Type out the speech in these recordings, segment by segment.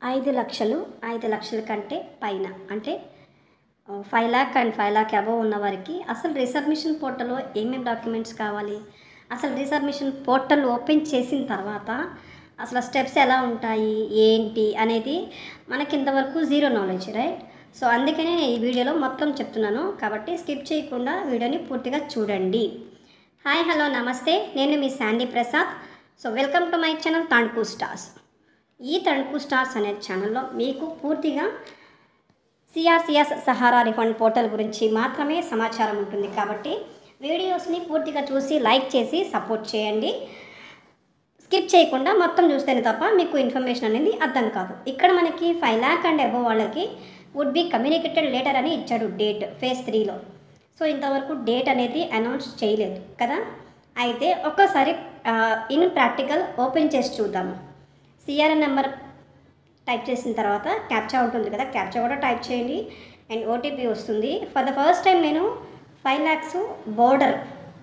ఐదు లక్షలు ఐదు లక్షల కంటే పైన అంటే five lakh and five lakh above ఉన్న వారికి అసలు రిజర్వేషన్ పోర్టల్లో ఏమేమి డాక్యుమెంట్స్ కావాలి అసలు రిజర్వేషన్ పోర్టల్ ఓపెన్ చేసిన తర్వాత అసలు స్టెప్స్ ఎలా ఉంటాయి ఏంటి అనేది మనకి ఇంతవరకు జీరో నాలెడ్జ్ రైట్ సో అందుకనే నేను ఈ వీడియోలో మొత్తం చెప్తున్నాను కాబట్టి స్కిప్ చేయకుండా వీడియోని పూర్తిగా చూడండి హాయ్ హలో నమస్తే నేను మీ Sandy Prasad so welcome to my channel Tanuku stars ఈ తణుకు స్టార్స్ అనే ఛానల్లో మీకు పూర్తిగా సిఆర్సిఎస్ సహారా రిఫండ్ పోర్టల్ గురించి మాత్రమే సమాచారం ఉంటుంది కాబట్టి వీడియోస్ని పూర్తిగా చూసి లైక్ చేసి సపోర్ట్ చేయండి స్కిప్ చేయకుండా మొత్తం చూస్తేనే తప్ప మీకు ఇన్ఫర్మేషన్ అనేది అర్థం కాదు ఇక్కడ మనకి ఫైవ్ ల్యాక్ అండ్ అబవ్ వాళ్ళకి వుడ్ బి కమ్యూనికేటెడ్ లేటర్ అని ఇచ్చాడు డేట్ ఫేజ్ త్రీలో సో ఇంతవరకు డేట్ అనేది అనౌన్స్ చేయలేదు కదా అయితే ఒక్కసారి ఇన్ ప్రాక్టికల్ ఓపెన్ చేసి చూద్దాము సిఆర్ఎన్ నెంబర్ టైప్ చేసిన తర్వాత క్యాప్చా ఉంటుంది కదా క్యాప్చా కూడా టైప్ చేయండి అండ్ ఓటీపీ వస్తుంది ఫర్ ద ఫస్ట్ టైం నేను five lakhs border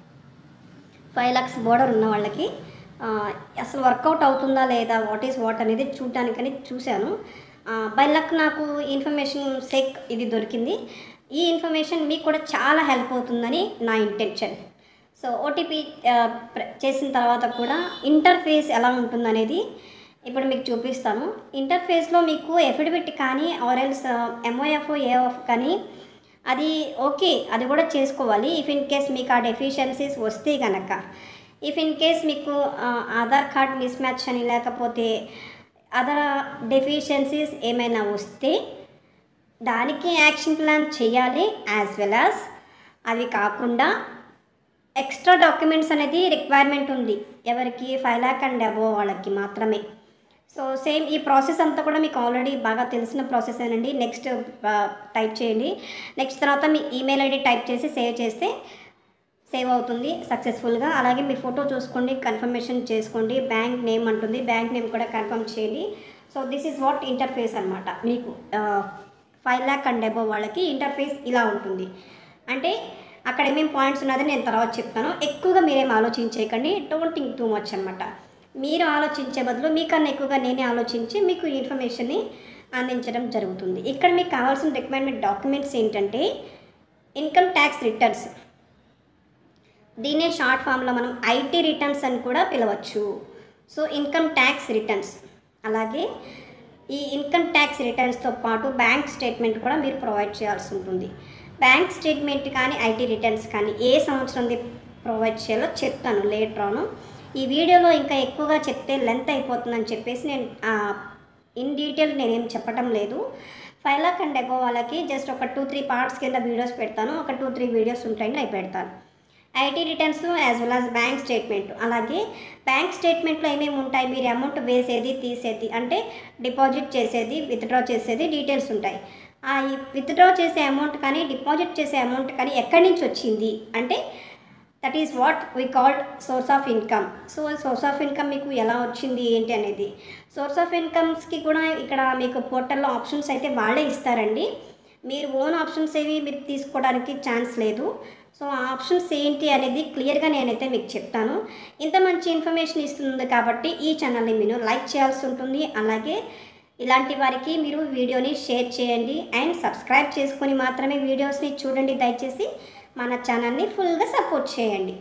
five lakhs border ఉన్న వాళ్ళకి ఆ, అసలు వర్కౌట్ అవుతుందా లేదా వాట్ ఈస్ వాట్ అనేది చూడడానికని చూశాను బై లక్ నాకు ఇన్ఫర్మేషన్ సేక్ ఇది దొరికింది ఈ ఇన్ఫర్మేషన్ మీకు కూడా చాలా హెల్ప్ అవుతుందని నా ఇంటెన్షన్ సో ఓటీపీ చేసిన తర్వాత కూడా ఇంటర్ఫేస్ ఎలా ఉంటుందనేది ఇప్పుడు మీకు చూపిస్తాను ఇంటర్ఫేస్లో మీకు ఎఫిడవిట్ కానీ ఆర్ఎల్స్ ఎంఓఎఫ్ ఏఎఫ్ కానీ అది ఓకే అది కూడా చేసుకోవాలి ఇఫ్ ఇన్ కేస్ మీకు ఆ డెఫిషియన్సీస్ వస్తే కనుక ఇఫ్ ఇన్ కేస్ మీకు ఆ, ఆధార్ కార్డ్ మిస్ మ్యాచ్ అని లేకపోతే అదర్ డెఫిషియన్సీస్ ఏమైనా వస్తే దానికి యాక్షన్ ప్లాన్ చేయాలి యాజ్ వెల్ యాజ్ అవి కాకుండా ఎక్స్ట్రా డాక్యుమెంట్స్ అనేది రిక్వైర్మెంట్ ఉంది ఎవరికి ఫైవ్ ల్యాక్ అండ్ అబోవ్ వాళ్ళకి మాత్రమే సో సేమ్ ఈ ప్రాసెస్ అంతా కూడా మీకు ఆల్రెడీ బాగా తెలిసిన ప్రాసెస్ ఏనండి నెక్స్ట్ టైప్ చేయండి నెక్స్ట్ తర్వాత మీ ఈమెయిల్ ఐడి టైప్ చేసి సేవ్ చేస్తే సేవ్ అవుతుంది సక్సెస్ఫుల్గా అలాగే మీ ఫోటో చూసుకోండి కన్ఫర్మేషన్ చేసుకోండి బ్యాంక్ నేమ్ అంటుంది బ్యాంక్ నేమ్ కూడా కన్ఫర్మ్ చేయండి so this is what interface అనమాట మీకు ఫైవ్ ల్యాక్ అండ్ అబోవ్ వాళ్ళకి ఇంటర్ఫేస్ ఇలా ఉంటుంది అంటే అక్కడ ఏమేమి పాయింట్స్ ఉన్నది నేను తర్వాత చెప్తాను ఎక్కువగా మీరేం ఆలోచించేయకండి డోంట్ థింక్ టూ మచ్ అనమాట మీరు ఆలోచించే బదులు మీకన్నా ఎక్కువగా నేనే ఆలోచించి మీకు ఇన్ఫర్మేషన్ని అందించడం జరుగుతుంది ఇక్కడ మీకు కావాల్సిన రిక్వైర్మెంట్ డాక్యుమెంట్స్ ఏంటంటే ఇన్కమ్ ట్యాక్స్ రిటర్న్స్ దీన్నే షార్ట్ ఫామ్లో మనం ఐటీ రిటర్న్స్ అని కూడా పిలవచ్చు సో ఇన్కమ్ ట్యాక్స్ రిటర్న్స్ అలాగే ఈ ఇన్కమ్ ట్యాక్స్ రిటర్న్స్తో పాటు బ్యాంక్ స్టేట్మెంట్ కూడా మీరు ప్రొవైడ్ చేయాల్సి ఉంటుంది బ్యాంక్ స్టేట్మెంట్ కానీ ఐటీ రిటర్న్స్ కానీ ఏ సంవత్సరంది ప్రొవైడ్ చేయాలో చెప్తాను లేటర్ ఆన్ ఈ వీడియోలో ఇంకా ఎక్కువగా చెప్తే లెంత్ అయిపోతుందని చెప్పేసి నేను ఇన్ డీటెయిల్ నేనేం చెప్పడం లేదు ఫైవ్ లాక్ అండ్ అబో వాళ్ళకి జస్ట్ ఒక టూ త్రీ పార్ట్స్ కింద వీడియోస్ పెడతాను ఒక టూ త్రీ వీడియోస్ ఉంటాయండి అవి పెడతాను IT returns as well as bank statement అలాగే బ్యాంక్ స్టేట్మెంట్లో ఏమేమి ఉంటాయి మీరు అమౌంట్ వేసేది తీసేది అంటే డిపాజిట్ చేసేది విత్డ్రా చేసేది డీటెయిల్స్ ఉంటాయి ఆ ఈ విత్డ్రా చేసే అమౌంట్ కానీ డిపాజిట్ చేసే అమౌంట్ కానీ ఎక్కడి నుంచి వచ్చింది అంటే that is what we called source of income so source of income మీకు ఎలా వచ్చింది ఏంటి అనేది సోర్స్ ఆఫ్ ఇన్కమ్స్కి కూడా ఇక్కడ మీకు పోర్టల్లో ఆప్షన్స్ అయితే వాళ్ళే ఇస్తారండి మీరు ఓన్ ఆప్షన్స్ ఏవి మీరు తీసుకోవడానికి ఛాన్స్ లేదు సో ఆ ఆప్షన్స్ ఏంటి అనేది క్లియర్గా నేనైతే మీకు చెప్తాను ఇంత మంచి ఇన్ఫర్మేషన్ ఇస్తుంది కాబట్టి ఈ ఛానల్ని మీరు లైక్ చేయాల్సి ఉంటుంది అలాగే ఇలాంటి వారికి మీరు వీడియోని షేర్ చేయండి అండ్ సబ్స్క్రైబ్ చేసుకొని మాత్రమే వీడియోస్ని చూడండి దయచేసి మన ఛానల్ని ఫుల్గా సపోర్ట్ చేయండి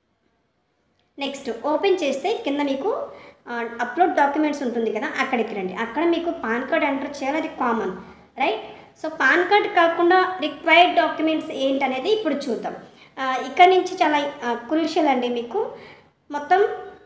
నెక్స్ట్ ఓపెన్ చేస్తే కింద మీకు అప్లోడ్ డాక్యుమెంట్స్ ఉంటుంది కదా అక్కడికి రండి అక్కడ మీకు పాన్ కార్డ్ ఎంటర్ చేయాలి అది common right so PAN card కాకుండా రిక్వైర్డ్ డాక్యుమెంట్స్ ఏంటనేది ఇప్పుడు చూద్దాం ఆ, ఇక్కడ నుంచి చాలా క్రూషియల్ అండి మీకు మొత్తం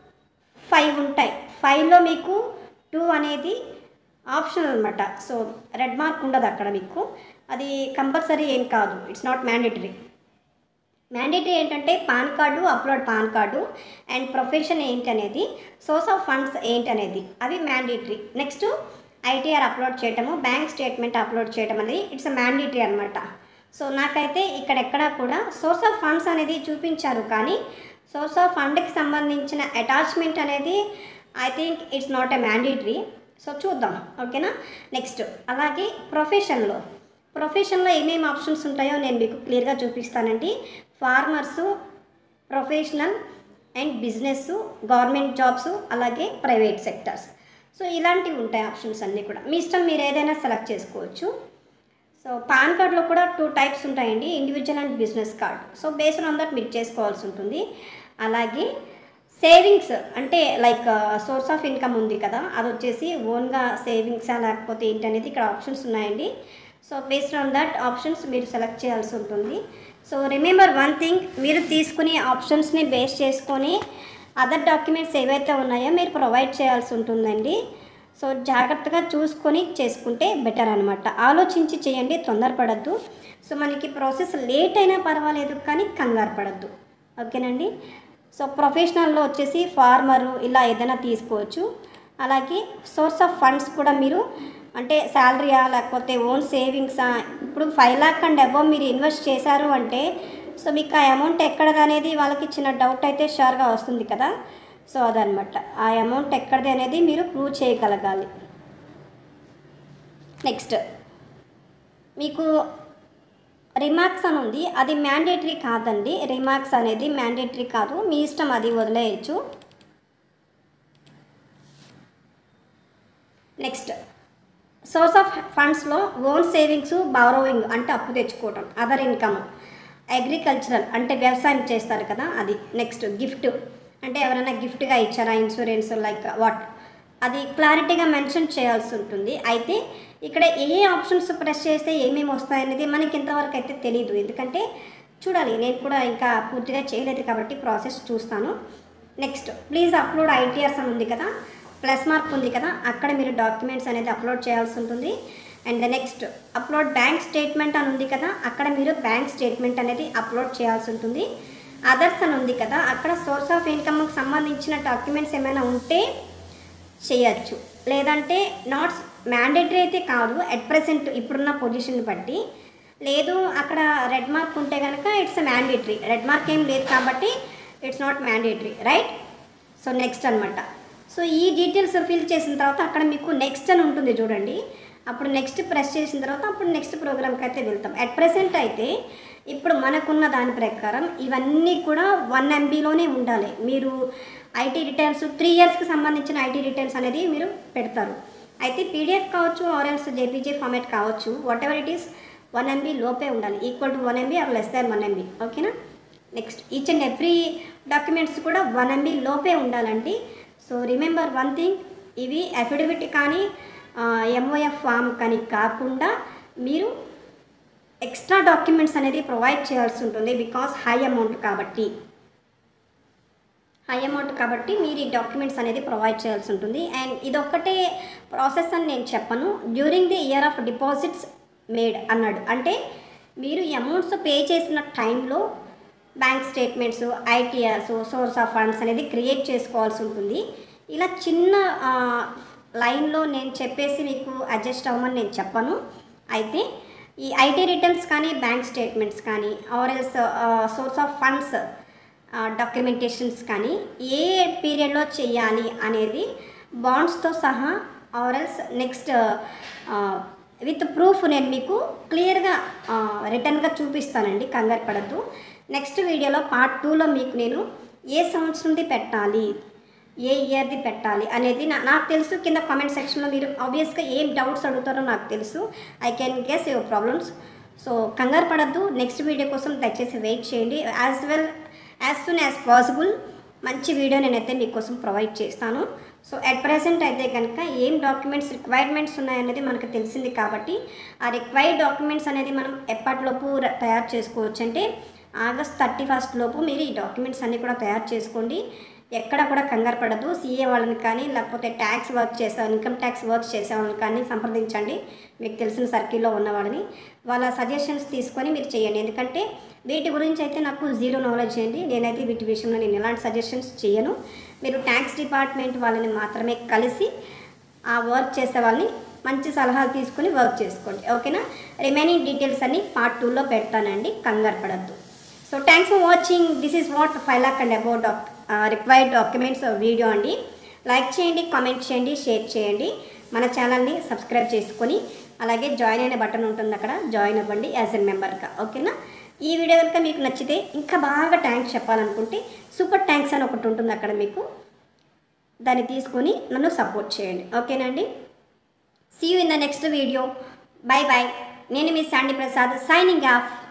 ఫైవ్ ఉంటాయి ఫైవ్లో మీకు టూ అనేది ఆప్షనల్ అనమాట సో రెడ్ మార్క్ ఉండదు అక్కడ మీకు అది కంపల్సరీ ఏం కాదు ఇట్స్ నాట్ మ్యాండేటరీ మ్యాండేటరీ ఏంటంటే PAN card upload PAN card and profession ఏంటి అనేది సోర్స్ ఆఫ్ ఫండ్స్ ఏంటి అనేది అవి మ్యాండేటరీ నెక్స్ట్ ఐటీఆర్ అప్లోడ్ చేయటము బ్యాంక్ స్టేట్మెంట్ అప్లోడ్ చేయటం అనేది ఇట్స్ మ్యాండేటరీ అనమాట సో నాకైతే ఇక్కడెక్కడా కూడా సోర్స్ ఆఫ్ ఫండ్స్ అనేది చూపించారు కానీ సోర్స్ ఆఫ్ ఫండ్కి సంబంధించిన అటాచ్మెంట్ అనేది I think it's not a mandatory so చూద్దాం ఓకేనా నెక్స్ట్ అలాగే ప్రొఫెషన్లో ప్రొఫెషన్లో ఏమేమి ఆప్షన్స్ ఉంటాయో నేను మీకు క్లియర్గా చూపిస్తానండి farmers professional and business government jobs అలాగే ప్రైవేట్ సెక్టర్స్ సో ఇలాంటివి ఉంటాయి ఆప్షన్స్ అన్నీ కూడా మీ ఇష్టం మీరు ఏదైనా సెలెక్ట్ చేసుకోవచ్చు సో పాన్ కార్డ్లో కూడా టూ టైప్స్ ఉంటాయండి individual and business card so based on that మీరు చేసుకోవాల్సి ఉంటుంది అలాగే సేవింగ్స్ అంటే లైక్ సోర్స్ ఆఫ్ ఇన్కమ్ ఉంది కదా అది వచ్చేసి ఓన్గా సేవింగ్సా లేకపోతే ఏంటి అనేది ఇక్కడ ఆప్షన్స్ ఉన్నాయండి so based on that options మీరు సెలెక్ట్ చేయాల్సి ఉంటుంది సో రిమెంబర్ వన్ థింగ్ మీరు తీసుకునే ఆప్షన్స్ని బేస్ చేసుకొని అదర్ డాక్యుమెంట్స్ ఏవైతే ఉన్నాయో మీరు ప్రొవైడ్ చేయాల్సి ఉంటుందండి సో జాగ్రత్తగా చూసుకొని చేసుకుంటే బెటర్ అనమాట ఆలోచించి చేయండి తొందరపడద్దు సో మనకి ప్రాసెస్ లేట్ అయినా పర్వాలేదు కానీ కంగారు పడద్దు ఓకేనండి సో ప్రొఫెషనల్లో వచ్చేసి ఫార్మరు ఇలా ఏదైనా తీసుకోవచ్చు అలాగే సోర్స్ ఆఫ్ ఫండ్స్ కూడా మీరు అంటే శాలరీయా లేకపోతే ఓన్ సేవింగ్సా ఇప్పుడు ఫైవ్ ల్యాక్ అండ్ అబవ్ మీరు ఇన్వెస్ట్ చేశారు అంటే సో మీకు ఆ అమౌంట్ ఎక్కడది అనేది వాళ్ళకి చిన్న డౌట్ అయితే షూర్గా వస్తుంది కదా సో అదనమాట ఆ అమౌంట్ ఎక్కడిది అనేది మీరు ప్రూవ్ చేయగలగాలి నెక్స్ట్ మీకు రిమార్క్స్ అని ఉంది అది మ్యాండేటరీ కాదండి రిమార్క్స్ అనేది మ్యాండేటరీ కాదు మీ ఇష్టం అది వదిలేయచ్చు నెక్స్ట్ సోర్స్ ఆఫ్ ఫండ్స్లో ఓన్ సేవింగ్స్ బారోయింగ్ అంటే అప్పు తెచ్చుకోవటం అదర్ ఇన్కమ్ అగ్రికల్చరల్ అంటే వ్యవసాయం చేస్తారు కదా అది నెక్స్ట్ గిఫ్ట్ అంటే ఎవరైనా గిఫ్ట్గా ఇచ్చారా ఇన్సూరెన్స్ లైక్ వాట్ అది క్లారిటీగా మెన్షన్ చేయాల్సి ఉంటుంది అయితే ఇక్కడ ఏ ఏ ఆప్షన్స్ ప్రెస్ చేస్తే ఏమేమి వస్తాయనేది మనకి ఇంతవరకు అయితే తెలియదు ఎందుకంటే చూడాలి నేను కూడా ఇంకా పూర్తిగా చేయలేదు కాబట్టి ప్రాసెస్ చూస్తాను నెక్స్ట్ ప్లీజ్ అప్లోడ్ ఐటీఆర్స్ అని ఉంది కదా ప్లస్ మార్క్ ఉంది కదా అక్కడ మీరు డాక్యుమెంట్స్ అనేది అప్లోడ్ చేయాల్సి ఉంటుంది and next upload bank statement అని ఉంది కదా అక్కడ మీరు బ్యాంక్ స్టేట్మెంట్ అనేది అప్లోడ్ చేయాల్సి ఉంటుంది అదర్స్ అని ఉంది కదా అక్కడ సోర్స్ ఆఫ్ ఇన్కమ్కి సంబంధించిన డాక్యుమెంట్స్ ఏమైనా ఉంటే చేయొచ్చు లేదంటే నాట్ మ్యాండేటరీ అయితే కాదు అట్ ప్రెసెంట్ ఇప్పుడున్న పొజిషన్ బట్టి లేదు అక్కడ రెడ్ మార్క్ ఉంటే కనుక ఇట్స్ మ్యాండేటరీ రెడ్ మార్క్ ఏం లేదు కాబట్టి it's not mandatory right so next అనమాట సో ఈ డీటెయిల్స్ ఫిల్ చేసిన తర్వాత అక్కడ మీకు నెక్స్ట్ అని ఉంటుంది చూడండి అప్పుడు నెక్స్ట్ ప్రెస్ చేసిన తర్వాత అప్పుడు నెక్స్ట్ ప్రోగ్రామ్కి అయితే వెళ్తాం అట్ ప్రెసెంట్ అయితే ఇప్పుడు మనకున్న దాని ప్రకారం ఇవన్నీ కూడా వన్ ఎంబీలోనే ఉండాలి మీరు ఐటీ రిటర్న్స్ త్రీ ఇయర్స్కి సంబంధించిన ఐటీ రిటర్న్స్ అనేది మీరు పెడతారు అయితే పీడిఎఫ్ కావచ్చు ఆర్ఎల్స్ జేపీజే ఫార్మేట్ కావచ్చు whatever it is one MB లోపే ఉండాలి equal to one MB or less than one MB ఓకేనా next each and every documents కూడా వన్ ఎంబీ లోపే ఉండాలండి సో రిమెంబర్ వన్ థింగ్ ఇవి అఫిడవిట్ కానీ ఎంఓఎఫ్ ఫామ్ కానీ కాకుండా మీరు ఎక్స్ట్రా డాక్యుమెంట్స్ అనేది ప్రొవైడ్ చేయాల్సి ఉంటుంది బికాస్ హై అమౌంట్ కాబట్టి హై అమౌంట్ కాబట్టి మీరు ఈ డాక్యుమెంట్స్ అనేది ప్రొవైడ్ చేయాల్సి ఉంటుంది అండ్ ఇదొక్కటే ప్రాసెస్ అని నేను చెప్పను during the year of deposits made అన్నాడు అంటే మీరు ఈ అమౌంట్స్ పే చేసిన టైంలో bank statements ITRs source of funds అనేది క్రియేట్ చేసుకోవాల్సి ఉంటుంది ఇలా చిన్న ఆ, లైన్లో నేను చెప్పేసి మీకు అడ్జస్ట్ అవ్వమని నేను చెప్పను అయితే ఈ ఐటీ రిటర్న్స్ కానీ బ్యాంక్ స్టేట్మెంట్స్ కానీ ఆర్ఎల్స్ సోర్స్ ఆఫ్ ఫండ్స్ డాక్యుమెంటేషన్స్ కానీ ఏ పీరియడ్లో చేయాలి అనేది బాండ్స్తో సహా ఆర్ఎల్స్ నెక్స్ట్ విత్ ప్రూఫ్ నేను మీకు క్లియర్గా రిటర్న్గా చూపిస్తానండి కంగారు పడద్దు నెక్స్ట్ వీడియోలో పార్ట్ టూలో మీకు నేను ఏ సంవత్సరంది పెట్టాలి ఏ ఇయర్ది పెట్టాలి అనేది నా నాకు తెలుసు కింద కామెంట్ సెక్షన్లో మీరు ఆబ్వియస్గా ఏం డౌట్స్ అడుగుతారో నాకు తెలుసు I can guess your problems so కంగారు పడద్దు నెక్స్ట్ వీడియో కోసం దయచేసి వెయిట్ చేయండి as well as soon as possible మంచి వీడియో నేనైతే మీకోసం ప్రొవైడ్ చేస్తాను సో అట్ ప్రజెంట్ అయితే కనుక ఏం డాక్యుమెంట్స్ రిక్వైర్మెంట్స్ ఉన్నాయనేది మనకు తెలిసింది కాబట్టి ఆ రిక్వైర్డ్ డాక్యుమెంట్స్ అనేది మనం ఎప్పటిలోపు ర- తయారు చేసుకోవచ్చు అంటే ఆగస్ట్ థర్టీ ఫస్ట్ లోపు మీరు ఈ డాక్యుమెంట్స్ అన్నీ కూడా తయారు చేసుకోండి ఎక్కడ కూడా కంగారు పడదు సీఏ వాళ్ళని కానీ లేకపోతే ట్యాక్స్ వర్క్ చేసే ఇన్కమ్ ట్యాక్స్ వర్క్ చేసే వాళ్ళని కానీ సంప్రదించండి మీకు తెలిసిన సర్కిల్లో ఉన్న వాళ్ళని వాళ్ళ సజెషన్స్ తీసుకొని మీరు చేయండి ఎందుకంటే వీటి గురించి అయితే నాకు జీరో నాలెడ్జ్ అండి నేనైతే వీటి విషయంలో నేను ఎలాంటి సజెషన్స్ చేయను మీరు ట్యాక్స్ డిపార్ట్మెంట్ వాళ్ళని మాత్రమే కలిసి ఆ వర్క్ చేసే వాళ్ళని మంచి సలహాలు తీసుకుని వర్క్ చేసుకోండి ఓకేనా రిమైనింగ్ డీటెయిల్స్ అన్ని పార్ట్ టూలో పెడతానండి కంగారు పడద్దు so thanks for watching this is what five lakh and about required documents video అండి లైక్ చేయండి కామెంట్ చేయండి షేర్ చేయండి మన ఛానల్ని సబ్స్క్రైబ్ చేసుకొని అలాగే జాయిన్ అనే బటన్ ఉంటుంది అక్కడ జాయిన్ అవ్వండి యాజ్ ఎన్ మెంబర్గా ఓకేనా ఈ వీడియో కనుక మీకు నచ్చితే ఇంకా బాగా థ్యాంక్స్ చెప్పాలనుకుంటే సూపర్ థ్యాంక్స్ అని ఒకటి ఉంటుంది అక్కడ మీకు దాన్ని తీసుకుని నన్ను సపోర్ట్ చేయండి ఓకేనండి see you in the next video bye bye నేను మీ శాండీ ప్రసాద్ సైనింగ్ ఆఫ్